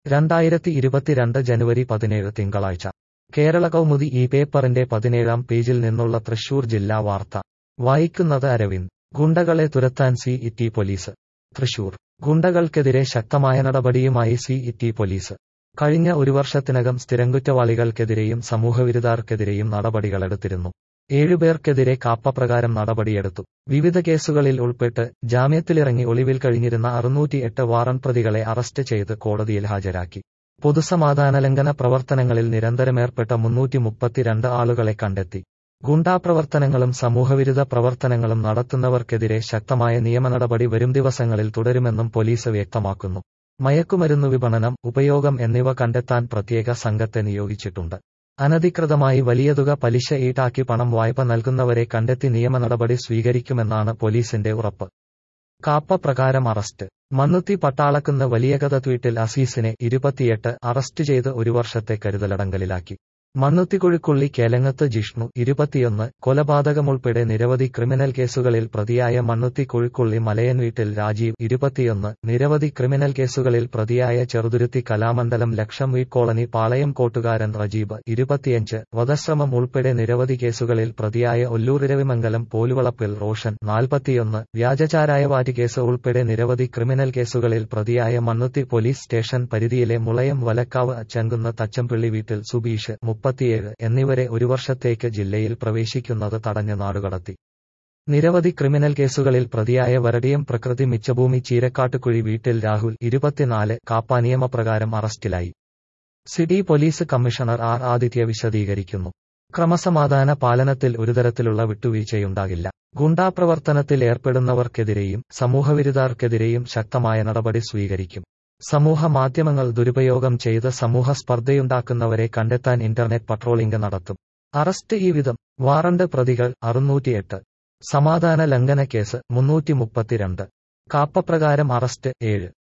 രണ്ടായിരത്തി ഇരുപത്തിരണ്ട് ജനുവരി പതിനേഴ് തിങ്കളാഴ്ച കേരള കൗമുദി ഈ പേപ്പറിന്റെ പതിനേഴാം പേജിൽ നിന്നുള്ള തൃശൂർ ജില്ലാ വാർത്ത വായിക്കുന്നത് അരവിന്ദ് ഗുണ്ടകളെ തുരത്താൻ സി ഇറ്റി പോലീസ് തൃശൂർ ഗുണ്ടകൾക്കെതിരെ ശക്തമായ നടപടിയുമായി സി ഇറ്റി പോലീസ് കഴിഞ്ഞ ഒരു വർഷത്തിനകം സ്ഥിരംകുറ്റവാളികൾക്കെതിരെയും സമൂഹവിരുദ്ധർക്കെതിരെയും നടപടികളെടുത്തിരുന്നു ഏഴുപേർക്കെതിരെ കാപ്പപ്രകാരം നടപടിയെടുത്തു വിവിധ കേസുകളിൽ ഉൾപ്പെട്ട് ജാമ്യത്തിലിറങ്ങി ഒളിവിൽ കഴിഞ്ഞിരുന്ന അറുന്നൂറ്റിയെട്ട് വാറണ്ട് പ്രതികളെ അറസ്റ്റ് ചെയ്ത് കോടതിയിൽ ഹാജരാക്കി പൊതുസമാധാന ലംഘന പ്രവർത്തനങ്ങളിൽ നിരന്തരമേർപ്പെട്ട മുന്നൂറ്റി മുപ്പത്തിരണ്ട് ആളുകളെ കണ്ടെത്തി ഗുണ്ടാപ്രവർത്തനങ്ങളും സമൂഹവിരുദ്ധ പ്രവർത്തനങ്ങളും നടത്തുന്നവർക്കെതിരെ ശക്തമായ നിയമനടപടി വരും ദിവസങ്ങളിൽ തുടരുമെന്നും പോലീസ് വ്യക്തമാക്കുന്നു മയക്കുമരുന്നു വിപണനം ഉപയോഗം എന്നിവ കണ്ടെത്താൻ പ്രത്യേക സംഘത്തെ നിയോഗിച്ചിട്ടുണ്ട് അനധികൃതമായി വലിയ തുക പലിശ ഈടാക്കി പണം വായ്പ നൽകുന്നവരെ കണ്ടെത്തി നിയമ നടപടി സ്വീകരിക്കുമെന്നാണ് പോലീസിന്റെ ഉറപ്പ് കാപ്പ പ്രകാരം അറസ്റ്റ് മണ്ണുത്തി പട്ടാളക്കുന്ന് വലിയകഥ വീട്ടിൽ അസീസിനെ ഇരുപത്തിയെട്ട് അറസ്റ്റ് ചെയ്ത് ഒരു വർഷത്തെ കരുതലടങ്കലിലാക്കി മണ്ണുത്തിക്കുഴിക്കുള്ളി കേലങ്ങത്ത് ജിഷ്ണു ഇരുപത്തിയൊന്ന് കൊലപാതകമുൾപ്പെടെ നിരവധി ക്രിമിനൽ കേസുകളിൽ പ്രതിയായ മണ്ണുത്തി കുഴിക്കുള്ളി മലയൻ വീട്ടിൽ രാജീവ് ഇരുപത്തിയൊന്ന് നിരവധി ക്രിമിനൽ കേസുകളിൽ പ്രതിയായ ചെറുതുരുത്തി കലാമണ്ഡലം ലക്ഷം വീട് കോളനി പാളയം കോട്ടുകാരൻ റജീബ് ഇരുപത്തിയഞ്ച് വധശ്രമം ഉൾപ്പെടെ നിരവധി കേസുകളിൽ പ്രതിയായ ഒല്ലൂർ ഇരവിമംഗലം പോലുവളപ്പിൽ റോഷൻ നാൽപ്പത്തിയൊന്ന് വ്യാജചാരായവാറ്റ് കേസ് ഉൾപ്പെടെ നിരവധി ക്രിമിനൽ കേസുകളിൽ പ്രതിയായ മണ്ണുത്തി പോലീസ് സ്റ്റേഷൻ പരിധിയിലെ മുളയം വലക്കാവ് അച്ചങ്കുന്ന തച്ചമ്പിള്ളി വീട്ടിൽ സുബീഷ് മുപ്പത്തിയേഴ് എന്നിവരെ ഒരു വർഷത്തേക്ക് ജില്ലയിൽ പ്രവേശിക്കുന്നത് തടഞ്ഞ് നാടുകടത്തി നിരവധി ക്രിമിനൽ കേസുകളിൽ പ്രതിയായ വരടിയം പ്രകൃതി മിച്ചഭൂമി ചീരക്കാട്ടുകുഴി വീട്ടിൽ രാഹുൽ ഇരുപത്തിനാല് കാപ്പ നിയമപ്രകാരം അറസ്റ്റിലായി city police commissioner R Aditya വിശദീകരിക്കുന്നു ക്രമസമാധാന പാലനത്തിൽ ഒരുതരത്തിലുള്ള വിട്ടുവീഴ്ചയുണ്ടാകില്ല ഗുണ്ടാപ്രവർത്തനത്തിൽ ഏർപ്പെടുന്നവർക്കെതിരെയും സമൂഹവിരുദ്ധർക്കെതിരെയും ശക്തമായ നടപടി സ്വീകരിക്കും സമൂഹ മാധ്യമങ്ങൾ ദുരുപയോഗം ചെയ്ത് സമൂഹ സ്പർദ്ധയുണ്ടാക്കുന്നവരെ കണ്ടെത്താൻ ഇന്റർനെറ്റ് പട്രോളിംഗ് നടത്തും അറസ്റ്റ് ഈ വിധം വാറണ്ട് പ്രതികൾ അറുന്നൂറ്റിയെട്ട് സമാധാന ലംഘന കേസ് മുന്നൂറ്റി മുപ്പത്തിരണ്ട് കാപ്പപ്രകാരം അറസ്റ്റ് ഏഴ്